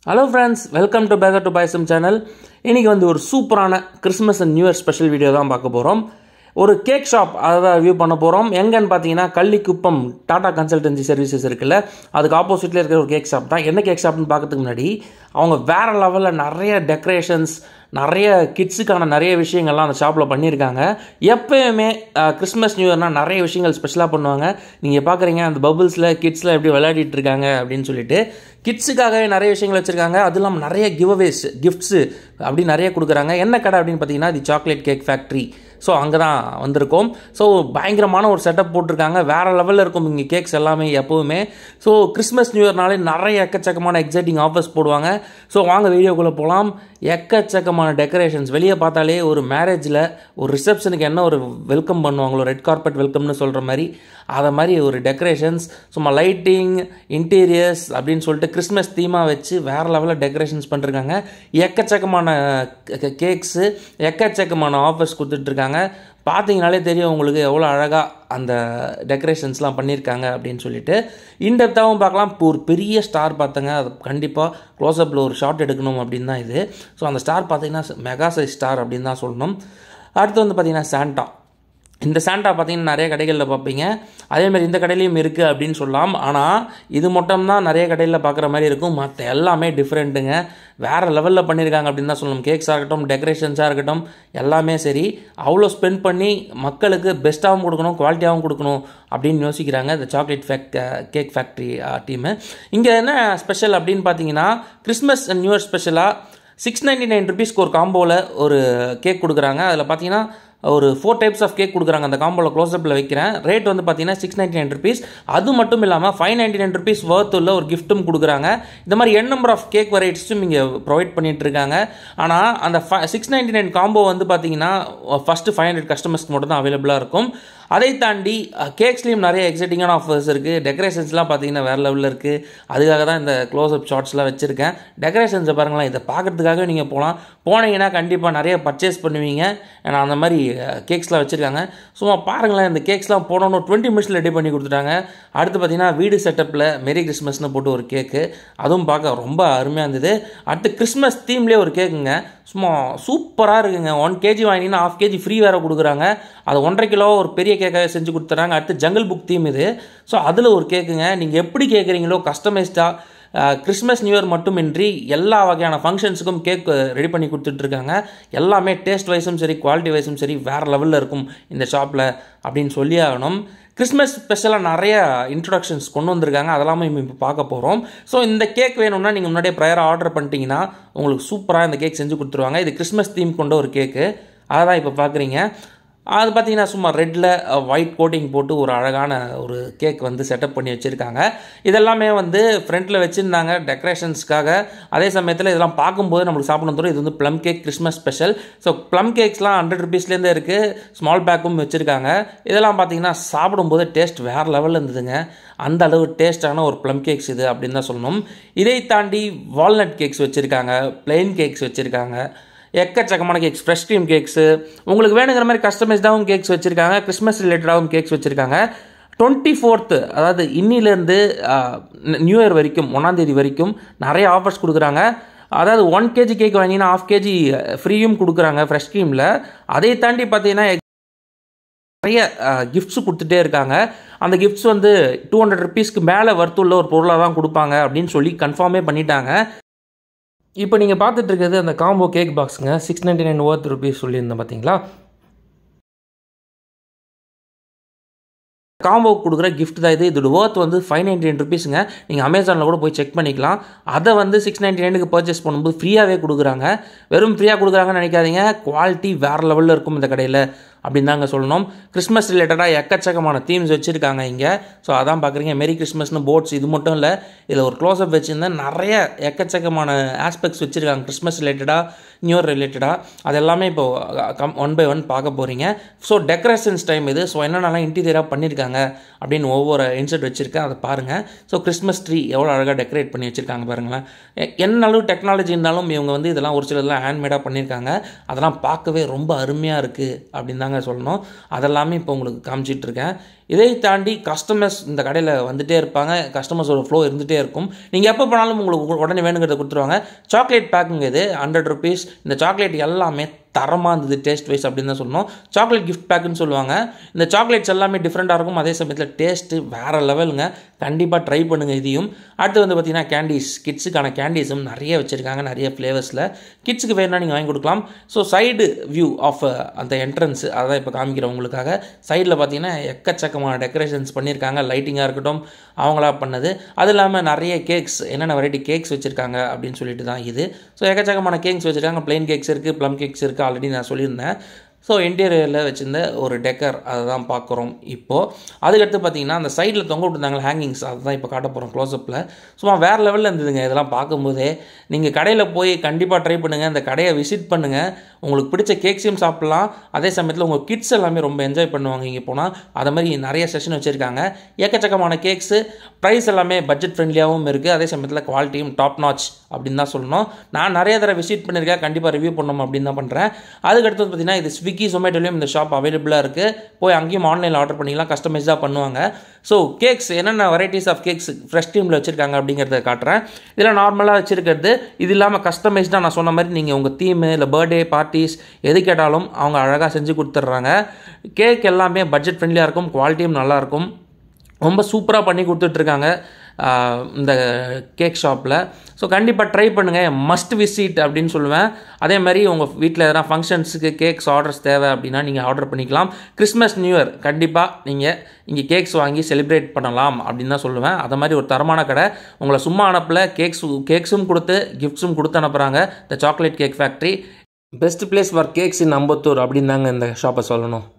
hello friends welcome to baker to பாய்சம் channel இன்றைக்கி வந்து ஒரு சூப்பரான Christmas and new year special video தான் பார்க்க போகிறோம் ஒரு கேக் ஷாப் அதை தான் ரிவ்யூ பண்ண போகிறோம் எங்கன்னு பார்த்தீங்கன்னா கள்ளிக்குப்பம் டாடா கன்சல்டன்சி சர்வீசஸ் இருக்குல்ல அதுக்கு ஆப்போசிட்டில் இருக்கிற ஒரு கேக் ஷாப் தான் என்ன கேக் ஷாப்னு பார்க்கறதுக்கு முன்னாடி அவங்க வேறு லெவலில் நிறைய டெக்கரேஷன்ஸ் நிறைய கிட்ஸுக்கான நிறைய விஷயங்கள்லாம் அந்த ஷாப்பில் பண்ணியிருக்காங்க எப்பயுமே அஹ், கிறிஸ்மஸ் நியூ இயர்னால் நிறைய விஷயங்கள் ஸ்பெஷலாக பண்ணுவாங்க நீங்கள் பார்க்குறீங்க அந்த பபுள்ஸில் கிட்ஸில் எப்படி விளையாடிட்டு இருக்காங்க அப்படின்னு சொல்லிட்டு கிட்ஸுக்காகவே நிறைய விஷயங்கள் வச்சுருக்காங்க அது இல்லாமல் நிறைய கிவ் அவேஸ் கிஃப்ட்ஸு அப்படி நிறைய கொடுக்குறாங்க என்ன கடை அப்படின்னு பார்த்தீங்கன்னா the chocolate cake factory so அங்கே தான் வந்திருக்கோம் ஸோ பயங்கரமான ஒரு செட்டப் போட்டிருக்காங்க வேறு லெவலில் இருக்கும் இங்கே கேக்ஸ் எல்லாமே எப்போவுமே ஸோ கிறிஸ்மஸ் நியூ இயர்னாலே நிறைய எக்கச்சக்கமான எக்ஸைட்டிங் ஆஃபர்ஸ் போடுவாங்க ஸோ வாங்க வீடியோக்குள்ளே போகலாம் எக்கச்சக்கமான டெக்கரேஷன்ஸ் வெளியே பார்த்தாலே ஒரு மேரேஜில் ஒரு ரிசப்ஷனுக்கு என்ன ஒரு வெல்கம் பண்ணுவாங்களோ ரெட் கார்பெட் வெல்கம்னு சொல்கிற மாதிரி அதை மாதிரி ஒரு டெக்கரேஷன்ஸ் சும்மா லைட்டிங் இன்டீரியர்ஸ் அப்படின்னு சொல்லிட்டு கிறிஸ்மஸ் தீமாக வச்சு வேறு லெவலில் டெக்கரேஷன்ஸ் பண்ணிருக்காங்க எக்கச்சக்கமான கேக்ஸு எக்கச்சக்கமான ஆஃபர்ஸ் கொடுத்துட்ருக்காங்க பார்த்தீங்கனாலே தெரியும் உங்களுக்கு எவ்வளோ அழகாக அந்த டெக்கரேஷன்ஸ்லாம் பண்ணியிருக்காங்க அப்படின்னு சொல்லிட்டு இன்டெப்த்தாகவும் பார்க்கலாம் இப்போ ஒரு பெரிய ஸ்டார் பார்த்தங்க அது கண்டிப்பாக க்ளோஸ்அப்பில் ஒரு ஷாட் எடுக்கணும் அப்படின்னு தான் இது ஸோ அந்த ஸ்டார் பார்த்தீங்கன்னா மெகா சைஸ் ஸ்டார் அப்படின்னு தான் சொல்லணும் அடுத்து வந்து பார்த்தீங்கன்னா சாண்டா இந்த சாண்டா பார்த்தீங்கன்னா நிறைய கடைகளில் பார்ப்பீங்க அதேமாதிரி இந்த கடையிலையும் இருக்குது அப்படின்னு சொல்லலாம் ஆனால் இது மட்டும் தான் நிறைய கடையில் பார்க்குற மாதிரி இருக்கும் மற்ற எல்லாமே டிஃப்ரெண்ட்டுங்க வேறு லெவலில் பண்ணியிருக்காங்க அப்படின்னு தான் சொல்லணும் கேக்ஸாக இருக்கட்டும் டெக்கரேஷன்ஸாக இருக்கட்டும் எல்லாமே சரி அவ்வளோ ஸ்பெண்ட் பண்ணி மக்களுக்கு பெஸ்ட்டாகவும் கொடுக்கணும் குவாலிட்டியாகவும் கொடுக்கணும் அப்படின்னு யோசிக்கிறாங்க இந்த chocolate fake cake factory team இங்கே என்ன ஸ்பெஷல் அப்படின்னு பார்த்தீங்கன்னா கிறிஸ்மஸ் அண்ட் நியூ இயர் ஸ்பெஷலாக சிக்ஸ் நைன்டி நைன் ருபீஸ்க்கு ஒரு காம்போவில் ஒரு கேக் கொடுக்குறாங்க அதில் பார்த்தீங்கன்னா ஒரு ஃபோர் டைப்ஸ் ஆஃப் கேக் கொடுக்குறாங்க அந்த காம்போவில் க்ளோஸ்அப்பில் வைக்கிறேன் ரேட் வந்து பார்த்தீங்கன்னா சிக்ஸ் நைன்டி நைன் ருபீஸ் அது மட்டும் இல்லாமல் five ninety nine rupees worth உள்ள ஒரு கிஃப்ட்டும் கொடுக்குறாங்க இந்த மாதிரி என் நம்பர் ஆஃப் கேக் வெரைட்டிஸும் இங்கே ப்ரொவைட் பண்ணிட்டு இருக்காங்க ஆனால் அந்த சிக்ஸ் நைன்டி நைன் காம்போ வந்து பார்த்தீங்கன்னா ஃபஸ்ட்டு ஃபைவ் ஹண்ட்ரட் கஸ்டமர்ஸ்க்கு மட்டும் தான் அவைலபிளாக இருக்கும் அதை தாண்டி கேக்ஸ்லேயும் நிறைய எக்ஸைட்டிங்கான ஆஃபர்ஸ் இருக்குது டெக்கரேஷன்ஸ்லாம் பார்த்தீங்கன்னா வேறு லெவலில் இருக்குது அதுக்காக தான் இந்த க்ளோஸ் அப் ஷார்ட்ஸ்லாம் வச்சுருக்கேன் டெக்கரேஷன்ஸை பாருங்களேன் இதை பார்க்குறதுக்காகவே நீங்கள் போகலாம் போனீங்கன்னா கண்டிப்பாக நிறைய பர்ச்சேஸ் பண்ணுவீங்க ஏன்னா அந்த மாதிரி கேக்ஸ்லாம் வச்சுருக்காங்க சும்மா பாருங்களேன் இந்த கேக்ஸ்லாம் போனோன்னு டுவெண்ட்டி மினிட்ஸில் ரெடி பண்ணி கொடுத்துட்டாங்க அடுத்து பார்த்தீங்கன்னா வீடு செட்டப்பில் மெரி கிறிஸ்மஸ்னு போட்டு ஒரு கேக்கு அதுவும் பார்க்க ரொம்ப அருமையாக இருந்தது அடுத்து கிறிஸ்மஸ் தீம்லேயே ஒரு கேக்குங்க சும்மா சூப்பராக இருக்குங்க ஒன் கேஜி வாங்கினீங்கன்னா ஆஃப் கேஜி ஃப்ரீ வேறு கொடுக்குறாங்க அது ஒன்றரை கிலோ ஒரு பெரிய கேக்காக செஞ்சு கொடுத்துறாங்க அடுத்து ஜங்கிள் புக் தீம் இது ஸோ அதில் ஒரு கேக்குங்க நீங்கள் எப்படி கேட்குறீங்களோ கஸ்டமைஸ்டாக கிறிஸ்மஸ் நியூ இயர் மட்டுமின்றி எல்லா வகையான ஃபங்க்ஷன்ஸுக்கும் கேக் ரெடி பண்ணி கொடுத்துட்ருக்காங்க எல்லாமே டேஸ்ட் வைஸும் சரி குவாலிட்டி வைஸும் சரி வேறு லெவலில் இருக்கும் இந்த ஷாப்பில் அப்படின்னு சொல்லி ஆகணும் கிறிஸ்மஸ் ஸ்பெஷலாக நிறைய இன்ட்ரொடக்ஷன்ஸ் கொண்டு வந்திருக்காங்க அதெல்லாமே இப்போ பார்க்க போகிறோம் ஸோ இந்த கேக் வேணும்னா நீங்கள் முன்னாடியே ப்ரையராக ஆர்டர் பண்ணிட்டீங்கன்னா உங்களுக்கு சூப்பராக இந்த கேக் செஞ்சு கொடுத்துருவாங்க இது கிறிஸ்மஸ் தீம் கொண்ட ஒரு கேக்கு அதை தான் இப்போ பார்க்குறீங்க அது பார்த்தீங்கன்னா சும்மா ரெட்டில் ஒயிட் கோட்டிங் போட்டு ஒரு அழகான ஒரு கேக் வந்து செட்டப் பண்ணி வச்சுருக்காங்க இதெல்லாமே வந்து ஃப்ரண்ட்டில் வச்சுருந்தாங்க டெக்கரேஷன்ஸ்க்காக அதே சமயத்தில் இதெல்லாம் பார்க்கும்போது நம்மளுக்கு சாப்பிடணும் தோறும் இது வந்து plum cake Christmas special so plum கேக்ஸ்லாம் ஹண்ட்ரட் ருபீஸ்லேருந்தே இருக்குது ஸ்மால் பேக்கும் வச்சுருக்காங்க இதெல்லாம் பார்த்தீங்கன்னா சாப்பிடும்போது டேஸ்ட் வேறு லெவலில் இருந்ததுங்க அந்த அளவு டேஸ்டான ஒரு ப்ளம் கேக்ஸ் இது அப்படின்னு தான் சொல்லணும் இதை தாண்டி வால்நட் கேக்ஸ் வச்சுருக்காங்க பிளெயின் கேக்ஸ் வச்சுருக்காங்க எக்கச்சக்கமான கேக்ஸ் ஃப்ரெஷ் க்ரீம் கேக்ஸு உங்களுக்கு வேணுங்கிற மாதிரி கஸ்டமைஸ்டாகவும் கேக்ஸ் வச்சுருக்காங்க கிறிஸ்மஸ் ரிலேட்டடாகவும் கேக்ஸ் வச்சுருக்காங்க டுவெண்ட்டி ஃபோர்த்து அதாவது இன்னிலேருந்து நியூ இயர் வரைக்கும் ஒன்றாந்தேதி வரைக்கும் நிறைய ஆஃபர்ஸ் கொடுக்குறாங்க அதாவது ஒன் கேஜி கேக் வாங்கினா ஆஃப் கேஜி ஃப்ரீயும் கொடுக்குறாங்க ஃப்ரெஷ் க்ரீமில் அதை தாண்டி பார்த்தீங்கன்னா நிறைய கிஃப்ட்ஸு கொடுத்துட்டே இருக்காங்க அந்த கிஃப்ட்ஸ் வந்து டூ ஹண்ட்ரட் ருபீஸ்க்கு மேலே வர்த்துள்ள ஒரு பொருளாக தான் கொடுப்பாங்க அப்படின்னு சொல்லி கன்ஃபார்மே பண்ணிட்டாங்க இப்போ நீங்கள் பார்த்துட்டு இருக்கிறது அந்த காம்போ கேக் பாக்ஸுங்க six ninety nine worth rupees சொல்லியிருந்தேன் பார்த்தீங்களா காம்போ கொடுக்குற கிஃப்ட் தான் இது இதோட ஒர்த் வந்து ஃபைவ் நைன்டி நைன் ருபீஸுங்க நீங்கள் அமேசானில் கூட போய் செக் பண்ணிக்கலாம் அதை வந்து சிக்ஸ் நைன்டி நைனுக்கு பர்ச்சேஸ் பண்ணும்போது ஃப்ரீயாகவே கொடுக்குறாங்க வெறும் ஃப்ரீயாக கொடுக்குறாங்கன்னு நினைக்காதீங்க குவாலிட்டி வேறு லெவலில் இருக்கும் இந்த கடையில் அப்படின்னு தாங்க சொல்லணும் கிறிஸ்மஸ் ரிலேட்டடாக எக்கச்சக்கமான தீம்ஸ் வச்சுருக்காங்க இங்கே ஸோ அதான் பார்க்குறீங்க மெரி கிறிஸ்மஸ்னு போர்ட்ஸ் இது மட்டும் இல்லை இதில் ஒரு க்ளோஸ்அப் வச்சுருந்தேன் நிறைய எக்கச்சக்கமான ஆஸ்பெக்ட்ஸ் வச்சுருக்காங்க கிறிஸ்மஸ் ரிலேட்டடாக நியூ இயர் ரிலேட்டடாக அது எல்லாமே இப்போது கம் ஒன் பை ஒன் பார்க்க போகிறீங்க ஸோ டெக்கரேஷன்ஸ் டைம் இது ஸோ என்னென்னலாம் இன்டீரியராக பண்ணியிருக்காங்க அப்படின்னு ஒவ்வொரு இன்செர்ட் வச்சுருக்கேன் அதை பாருங்கள் ஸோ கிறிஸ்மஸ் ட்ரீ எவ்வளோ அழகாக டெக்கரேட் பண்ணி வச்சுருக்காங்க பாருங்களேன் எ- என்ன அளவு டெக்னாலஜி இருந்தாலும் இவங்க வந்து இதெல்லாம் ஒரு சிலதெல்லாம் ஹேண்ட்மேடாக பண்ணியிருக்காங்க அதெல்லாம் பார்க்கவே ரொம்ப அருமையாக இருக்குது அப்படின்னு தாங்க சொல்லணும் அதெல்லாமே இப்போ உங்களுக்கு காமிச்சிட்டு இருக்கேன் இதை தாண்டி கஸ்டமர்ஸ் இந்த கடையில் வந்துட்டே இருப்பாங்க கஸ்டமர்ஸோட ஃப்ளோ இருந்துகிட்டே இருக்கும் நீங்கள் எப்போ போனாலும் உங்களுக்கு உடனே வேணுங்கிறத கொடுத்துருவாங்க சாக்லேட் பேக்குங்க இது ஹண்ட்ரட் ருபீஸ் இந்த சாக்லேட் எல்லாமே தரமாக இருந்தது டேஸ்ட் வைஸ் அப்படின்னு தான் சொல்லணும் சாக்லேட் கிஃப்ட் பேக்குன்னு சொல்லுவாங்க இந்த சாக்லேட்ஸ் எல்லாமே டிஃப்ரெண்ட்டாக இருக்கும் அதே சமயத்தில் டேஸ்ட்டு வேறு லெவலுங்க கண்டிப்பாக ட்ரை பண்ணுங்கள் இதையும் அடுத்து வந்து பார்த்திங்கன்னா கேண்டீஸ் கிட்ஸுக்கான கேண்டீஸும் நிறைய வச்சுருக்காங்க நிறைய ஃப்ளேவர்ஸில் கிட்ஸுக்கு வேணும்னா நீங்கள் வாங்கி கொடுக்கலாம் ஸோ சைடு வியூ ஆஃப் அந்த என்ட்ரன்ஸ் அதான் இப்போ காமிக்கிறேன் உங்களுக்காக சைடில் பார்த்தீங்கன்னா எக்கச்சக்கமான டெக்கரேஷன்ஸ் பண்ணியிருக்காங்க லைட்டிங்காக இருக்கட்டும் அவங்களா பண்ணது அது இல்லாமல் நிறைய கேக்ஸ் என்னென்ன வெரைட்டி கேக்ஸ் வச்சுருக்காங்க அப்படின்னு சொல்லிட்டு தான் இது ஸோ எக்கச்சக்கமான கேக்ஸ் வச்சுருக்காங்க ப்ளைன் கேக்ஸ் இருக்குது ப்ளம் கேக்ஸ் இருக்குது ஆல்ரெடி நான் சொல்லியிருந்தேன் ஸோ இன்டீரியரில் வச்சுருந்த ஒரு டெக்கர் அதை தான் பார்க்குறோம் இப்போது அதுக்கடுத்து பார்த்தீங்கன்னா அந்த சைடில் தொங்க விட்டுருந்தாங்க ஹேங்கிங்ஸ் அதை தான் இப்போ காட்ட போகிறோம் க்ளோஸ்அப்பில் சும்மா வேறு லெவலில் இருந்ததுங்க இதெல்லாம் பார்க்கும்போதே நீங்கள் கடையில் போய் கண்டிப்பாக ட்ரை பண்ணுங்கள் அந்த கடையை விசிட் பண்ணுங்கள் உங்களுக்கு பிடிச்ச கேக்ஸையும் சாப்பிட்லாம் அதே சமயத்தில் உங்கள் கிட்ஸ் எல்லாமே ரொம்ப என்ஜாய் பண்ணுவாங்க இங்கே போனால் அதை மாதிரி நிறைய செஷன் வச்சுருக்காங்க ஏக்கச்சக்கமான கேக்ஸு ப்ரைஸ் எல்லாமே பட்ஜெட் ஃப்ரெண்ட்லியாகவும் இருக்குது அதே சமயத்தில் குவாலிட்டியும் டாப் நாச் அப்படின்னு தான் சொல்லணும் நான் நிறைய தடவை விசிட் பண்ணியிருக்கேன் கண்டிப்பாக ரிவ்யூ பண்ணணும் அப்படின்னு தான் பண்ணுறேன் அதுக்கடுத்து பார்த்தீங்கன்னா இது ஸ்விக்கி ஜொமேட்டோலையும் இந்த ஷாப் அவைலபிளாக இருக்குது போய் அங்கேயும் ஆன்லைனில் ஆர்டர் பண்ணிக்கலாம் கஸ்டமைஸாக பண்ணுவாங்க ஸோ கேக்ஸ் என்னென்ன வெரைட்டிஸ் ஆஃப் கேக்ஸ் ஃப்ரெஷ் டீமில் வச்சுருக்காங்க அப்படிங்கிறத காட்டுறேன் இதெல்லாம் நார்மலாக வச்சுருக்கிறது இது இல்லாமல் கஸ்டமைஸ்டாக நான் சொன்ன மாதிரி நீங்கள் உங்கள் தீமு இல்லை பர்த்டே பார்ட்டிஸ் எது கேட்டாலும் அவங்க அழகாக செஞ்சு கொடுத்துட்றாங்க கேக் எல்லாமே பட்ஜெட் ஃப்ரெண்ட்லியாக இருக்கும் குவாலிட்டியும் நல்லாயிருக்கும் ரொம்ப சூப்பராக பண்ணி கொடுத்துட்ருக்காங்க இந்த கேக் ஷாப்பில் ஸோ கண்டிப்பாக ட்ரை பண்ணுங்கள் மஸ்ட் விசிட் அப்படின்னு சொல்லுவேன் அதே மாதிரி உங்கள் வீட்டில் எதனா ஃபங்க்ஷன்ஸுக்கு கேக்ஸ் ஆர்டர்ஸ் தேவை அப்படின்னா நீங்கள் ஆர்டர் பண்ணிக்கலாம் கிறிஸ்மஸ் நியூ இயர் கண்டிப்பாக நீங்கள் இங்கே கேக்ஸ் வாங்கி செலிப்ரேட் பண்ணலாம் அப்படின்னு தான் சொல்லுவேன் அது மாதிரி ஒரு தரமான கடை உங்களை சும்மா அனுப்பல கேக்ஸ் கேக்ஸும் கொடுத்து கிஃப்ட்ஸும் கொடுத்து அனுப்புகிறாங்க the chocolate cake factory best place for cakes in Ambattur அப்படின்னு தாங்க இந்த ஷாப்பை சொல்லணும்